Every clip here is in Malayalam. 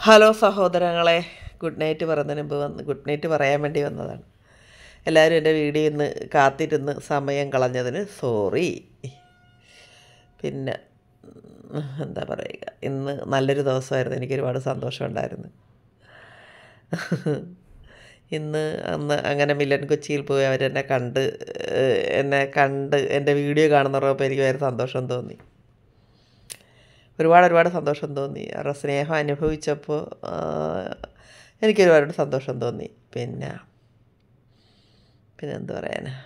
ഹലോ സഹോദരങ്ങളെ ഗുഡ് നൈറ്റ് പറയുന്നതിന് മുമ്പ് വന്ന് ഗുഡ് നൈറ്റ് പറയാൻ വേണ്ടി വന്നതാണ് എല്ലാവരും എൻ്റെ വീഡിയോ ഇന്ന് കാത്തിരുന്ന് സമയം കളഞ്ഞതിന് സോറി പിന്നെ ഉം, എന്താ പറയുക ഇന്ന് നല്ലൊരു ദിവസമായിരുന്നു എനിക്ക് ഒരുപാട് സന്തോഷമുണ്ടായിരുന്നു ഇന്ന് അന്ന് അങ്ങനെ മില്ലൻ കൊച്ചിയിൽ പോയി അവരെന്നെ കണ്ട് ഏഹ്, എന്നെ കണ്ട് എൻ്റെ വീഡിയോ കാണുന്നവരപ്പോൾ എനിക്ക് ഭയങ്കര സന്തോഷം തോന്നി ഒരുപാട് ഒരുപാട് സന്തോഷം തോന്നി അവരുടെ സ്നേഹം അനുഭവിച്ചപ്പോൾ എനിക്ക് ഒരുപാട് സന്തോഷം തോന്നി പിന്നെ പിന്നെ എന്ത് പറയാനാ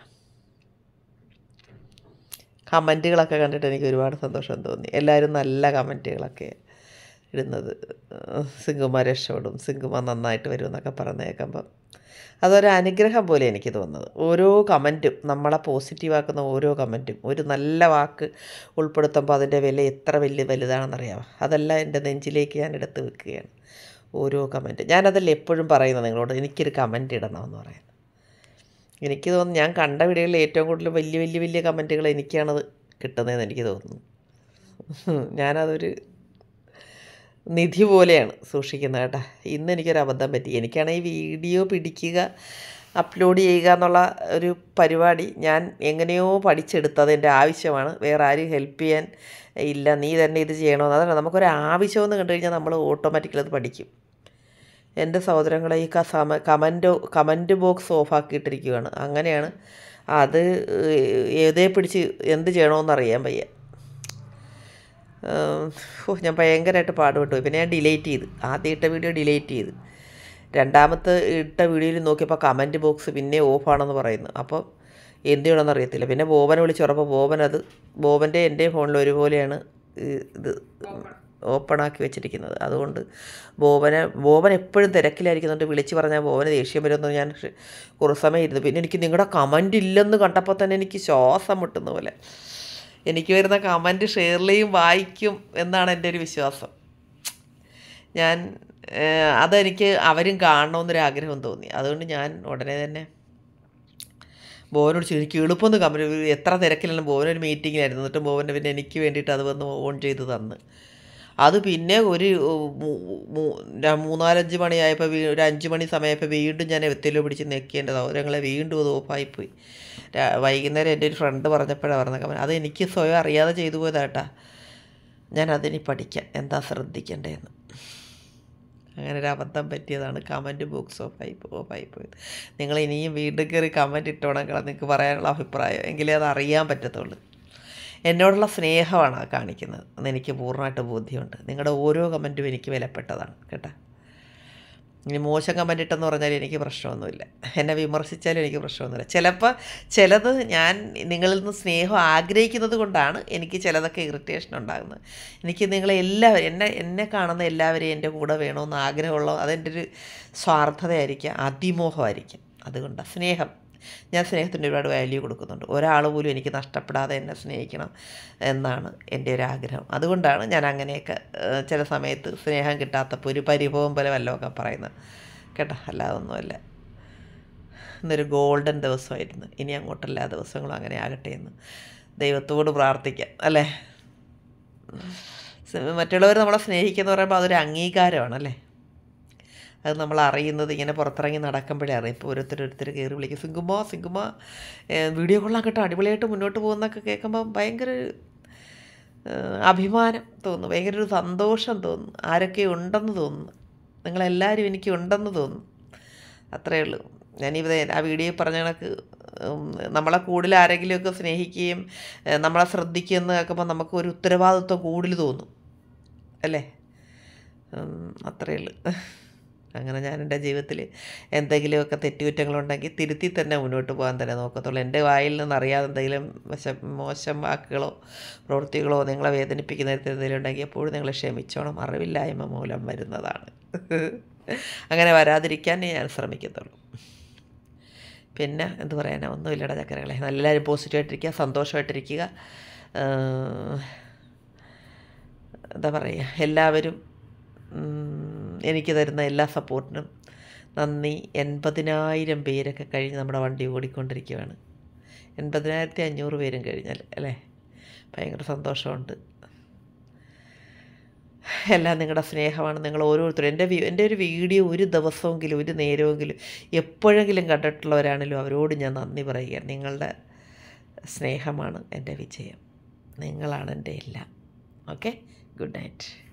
കമൻറ്റുകളൊക്കെ കണ്ടിട്ട് എനിക്ക് ഒരുപാട് സന്തോഷം തോന്നി എല്ലാവരും നല്ല കമൻറ്റുകളൊക്കെ ഇടുന്നത് സിംഗുമ രക്ഷപ്പെടും സിംഗുമ നന്നായിട്ട് വരും എന്നൊക്കെ പറഞ്ഞ് കേൾക്കുമ്പം അതൊരു അനുഗ്രഹം പോലെ എനിക്ക് തോന്നുന്നത് ഓരോ കമൻറ്റും നമ്മളെ പോസിറ്റീവാക്കുന്ന ഓരോ കമൻറ്റും ഒരു നല്ല വാക്ക് ഉൾപ്പെടുത്തുമ്പോൾ അതിൻ്റെ വില എത്ര വലിയ വലുതാണെന്നറിയാമോ അതെല്ലാം എൻ്റെ നെഞ്ചിലേക്ക് ഞാൻ എടുത്ത് വെക്കുകയാണ് ഓരോ കമൻറ്റ് ഞാനതല്ല എപ്പോഴും പറയുന്നത് നിങ്ങളോട് എനിക്കൊരു കമൻറ്റ് ഇടണമെന്ന് പറയുന്നത് എനിക്ക് തോന്നുന്നു ഞാൻ കണ്ട വീഡിയോകളിൽ ഏറ്റവും കൂടുതൽ വലിയ വലിയ വലിയ കമൻറ്റുകൾ എനിക്കാണത് കിട്ടുന്നതെന്ന് എനിക്ക് തോന്നുന്നു ഞാനതൊരു നിധി പോലെയാണ് സൂക്ഷിക്കുന്നത് കേട്ടോ ഇന്ന് എനിക്കൊരു അബദ്ധം പറ്റി എനിക്കാണെങ്കിൽ വീഡിയോ പിടിക്കുക അപ്ലോഡ് ചെയ്യുക എന്നുള്ള ഒരു പരിപാടി ഞാൻ എങ്ങനെയോ പഠിച്ചെടുത്തത് എൻ്റെ ആവശ്യമാണ് വേറെ ആരും ഹെൽപ്പ് ചെയ്യാൻ ഇല്ല നീ തന്നെ ഇത് ചെയ്യണമെന്ന് അതാണ് നമുക്കൊരു ആവശ്യമെന്ന് കണ്ടു കഴിഞ്ഞാൽ നമ്മൾ ഓട്ടോമാറ്റിക്കലി അത് പഠിക്കും എൻ്റെ സഹോദരങ്ങളെ ഈ ക സമ കമൻറ്റ് കമൻറ്റ് ബോക്സ് ഓഫാക്കിയിട്ടിരിക്കുകയാണ് അങ്ങനെയാണ് അത് ഏതേ പിടിച്ച് എന്ത് ചെയ്യണമെന്ന് അറിയാൻ വയ്യ ഓ ഞാൻ ഭയങ്കരമായിട്ട് പാടുപെട്ടു പോയി പിന്നെ ഞാൻ ഡിലീറ്റ് ചെയ്ത് ആദ്യം ഇട്ട വീഡിയോ ഡിലീറ്റ് ചെയ്ത് രണ്ടാമത്തെ ഇട്ട വീഡിയോയിൽ നോക്കിയപ്പോൾ കമൻറ്റ് ബോക്സ് പിന്നെ ഓഫാണെന്ന് പറയുന്നു അപ്പോൾ എന്ത് ചെയ്യണമെന്ന് അറിയത്തില്ല പിന്നെ ബോബനെ വിളിച്ച് പറഞ്ഞപ്പോൾ ബോബൻ അത് ബോബൻ്റെ എൻ്റെ ഫോണിൽ ഒരുപോലെയാണ് ഈ ഇത് ഓപ്പണാക്കി വെച്ചിരിക്കുന്നത് അതുകൊണ്ട് ബോബനെ ബോബൻ എപ്പോഴും തിരക്കിലായിരിക്കുന്നുണ്ട് വിളിച്ച് പറഞ്ഞാൽ ബോബന് ദേഷ്യം വരുമെന്ന് ഞാൻ ഷ് കുറച്ച് സമയം ഇരുന്നു പിന്നെ എനിക്ക് നിങ്ങളുടെ കമൻറ്റ് ഇല്ലെന്ന് കണ്ടപ്പോൾ തന്നെ എനിക്ക് ശ്വാസം മുട്ടുന്ന പോലെ എനിക്ക് വരുന്ന കമൻറ്റ് ഷെയറിലെയും വായിക്കും എന്നാണ് എൻ്റെ ഒരു വിശ്വാസം ഞാൻ ഏഹ്, അതെനിക്ക് അവരും കാണണമെന്നൊരു ആഗ്രഹം തോന്നി അതുകൊണ്ട് ഞാൻ ഉടനെ തന്നെ ബോവനോട് ചോദിച്ചു എനിക്ക് എളുപ്പമൊന്ന് കമൻറ്റ് എത്ര തിരക്കിലാണ് ബോവൻ ഒരു മീറ്റിങ്ങിലായിരുന്നു എന്നിട്ട് ബോവൻ്റെ പിന്നെ എനിക്ക് വേണ്ടിയിട്ട് അത് വന്ന് ഓൺ ചെയ്ത് തന്ന് അത് പിന്നെ ഒരു മൂ- മൂ- ര- മൂന്നാലഞ്ച് മണിയായപ്പോൾ വീ ഒരു അഞ്ച് മണി സമയമായപ്പോൾ വീണ്ടും ഞാൻ എത്തിലോ പിടിച്ച് നെക്കേണ്ട സൗകര്യങ്ങളെ വീണ്ടും അത് ഓഫായിപ്പോയി രാ- വൈകുന്നേരം എൻ്റെ ഒരു ഫ്രണ്ട് പറഞ്ഞപ്പോഴാണ് പറഞ്ഞ കമൻ അത് എനിക്ക് സ്വയം അറിയാതെ ചെയ്തു പോയതാട്ടാ ഞാൻ അതിനി പഠിക്കാം എന്താ ശ്രദ്ധിക്കേണ്ടതെന്ന് അങ്ങനെ ഒരു അബദ്ധം പറ്റിയതാണ് കമൻറ്റ് ബോക്സ് ഓഫായി ഓഫായി പോയത് നിങ്ങൾ ഇനിയും വീണ്ടും കയറി കമൻറ്റ് ഇട്ടോണമെങ്കിൽ നിങ്ങൾക്ക് പറയാനുള്ള അഭിപ്രായം എങ്കിലേ അത് അറിയാൻ പറ്റത്തുള്ളൂ എന്നോടുള്ള സ്നേഹമാണ് ആ കാണിക്കുന്നത് എന്ന് എനിക്ക് പൂർണ്ണമായിട്ട് ബോധ്യമുണ്ട് നിങ്ങളുടെ ഓരോ കമൻറ്റും എനിക്ക് വിലപ്പെട്ടതാണ് കേട്ടോ ഇനി മോശം കമൻ്റ് ഇട്ടെന്ന് പറഞ്ഞാൽ എനിക്ക് പ്രശ്നമൊന്നുമില്ല എന്നെ വിമർശിച്ചാലും എനിക്ക് പ്രശ്നമൊന്നുമില്ല ചിലപ്പോൾ ചിലത് ഞാൻ നിങ്ങളിൽ നിന്ന് സ്നേഹം ആഗ്രഹിക്കുന്നത് കൊണ്ടാണ് എനിക്ക് ചിലതൊക്കെ ഇറിറ്റേഷൻ ഉണ്ടാകുന്നത് എനിക്ക് നിങ്ങളെ എല്ലാവരും എന്നെ എന്നെ കാണുന്ന എല്ലാവരെയും എൻ്റെ കൂടെ വേണമെന്ന് ആഗ്രഹമുള്ള അതെൻ്റെ ഒരു സ്വാർത്ഥതയായിരിക്കാം അതിമോഹമായിരിക്കും അതുകൊണ്ടാണ് സ്നേഹം ഞാൻ സ്നേഹത്തിന് ഒരുപാട് വാല്യൂ കൊടുക്കുന്നുണ്ട് ഒരാൾ പോലും എനിക്ക് നഷ്ടപ്പെടാതെ എന്നെ സ്നേഹിക്കണം എന്നാണ് എൻ്റെ ഒരു ആഗ്രഹം അതുകൊണ്ടാണ് ഞാൻ അങ്ങനെയൊക്കെ ഏഹ്, ചില സമയത്ത് സ്നേഹം കിട്ടാത്തപ്പോൾ ഒരു പരിഭവം പോലെ വല്ലതൊക്കെ പറയുന്നത് കേട്ടോ അല്ലാതെ ഒന്നുമല്ല ഇന്നൊരു ഗോൾഡൻ ദിവസമായിരുന്നു ഇനി അങ്ങോട്ടെല്ലാ ദിവസങ്ങളും അങ്ങനെ ആകട്ടെ എന്ന് ദൈവത്തോട് പ്രാർത്ഥിക്കാം അല്ലേ മറ്റുള്ളവർ നമ്മളെ സ്നേഹിക്കുന്ന പറയുമ്പോൾ അതൊരു അംഗീകാരമാണ് അല്ലേ അത് നമ്മൾ അറിയുന്നത് ഇങ്ങനെ പുറത്തിറങ്ങി നടക്കുമ്പോഴേ അറിയാം ഇപ്പോൾ ഓരോരുത്തരോരുത്തർ കയറി വിളിക്കും സിങ്കുമോ സിങ്കുമോ വീഡിയോ കൊള്ളാൻ കേട്ടോ അടിപൊളിയായിട്ട് മുന്നോട്ട് പോകുന്നൊക്കെ കേൾക്കുമ്പോൾ ഭയങ്കര ഒരു, ഏഹ്, അഭിമാനം തോന്നുന്നു ഭയങ്കര ഒരു സന്തോഷം തോന്നുന്നു ആരൊക്കെ ഉണ്ടെന്ന് തോന്നുന്നു നിങ്ങളെല്ലാവരും എനിക്ക് ഉണ്ടെന്ന് തോന്നുന്നു അത്രയേ ഉള്ളൂ ഞാനിത് ആ വീഡിയോ പറഞ്ഞ കണക്ക് ഉം, നമ്മളെ കൂടുതൽ ആരെങ്കിലുമൊക്കെ സ്നേഹിക്കുകയും ഏഹ്, നമ്മളെ ശ്രദ്ധിക്കുകയെന്ന് കേൾക്കുമ്പോൾ നമുക്ക് ഒരു ഉത്തരവാദിത്വം കൂടുതൽ തോന്നും അല്ലേ ഉം, അത്രയേ ഉള്ളൂ അങ്ങനെ ഞാൻ എൻ്റെ ജീവിതത്തിൽ എന്തെങ്കിലുമൊക്കെ തെറ്റുകുറ്റങ്ങളുണ്ടെങ്കിൽ തിരുത്തി തന്നെ മുന്നോട്ട് പോകാൻ തന്നെ നോക്കത്തുള്ളൂ എൻ്റെ വായിൽ നിന്ന് അറിയാതെ എന്തെങ്കിലും വശ മോശം വാക്കുകളോ പ്രവൃത്തികളോ നിങ്ങളെ വേദനിപ്പിക്കുന്ന തരത്തിൽ എന്തെങ്കിലും ഉണ്ടെങ്കിൽ എപ്പോഴും നിങ്ങൾ ക്ഷമിച്ചോണം അറിവില്ലായ്മ മൂലം വരുന്നതാണ് അങ്ങനെ വരാതിരിക്കാൻ ഞാൻ ശ്രമിക്കത്തുള്ളൂ പിന്നെ എന്ത് പറയാനാ ഒന്നുമില്ലട ചക്കരകളെ എല്ലാവരും പോസിറ്റീവായിട്ടിരിക്കുക സന്തോഷമായിട്ടിരിക്കുക ആഹ് എന്താ പറയുക എല്ലാവരും ഉം, എനിക്ക് തരുന്ന എല്ലാ സപ്പോർട്ടിനും നന്ദി എൺപതിനായിരം പേരൊക്കെ കഴിഞ്ഞ് നമ്മുടെ വണ്ടി ഓടിക്കൊണ്ടിരിക്കുകയാണ് എൺപതിനായിരത്തി അഞ്ഞൂറ് പേരും കഴിഞ്ഞാൽ അല്ലേ ഭയങ്കര സന്തോഷമുണ്ട് എല്ലാം നിങ്ങളുടെ സ്നേഹമാണ് നിങ്ങൾ ഓരോരുത്തരും എൻ്റെ വി- എൻ്റെ ഒരു വീഡിയോ ഒരു ദിവസമെങ്കിലും ഒരു നേരമെങ്കിലും എപ്പോഴെങ്കിലും കണ്ടിട്ടുള്ളവരാണല്ലോ അവരോട് ഞാൻ നന്ദി പറയുക നിങ്ങളുടെ സ്നേഹമാണ് എൻ്റെ വിജയം നിങ്ങളാണ് എൻ്റെ എല്ലാം ഓക്കെ ഗുഡ് നൈറ്റ്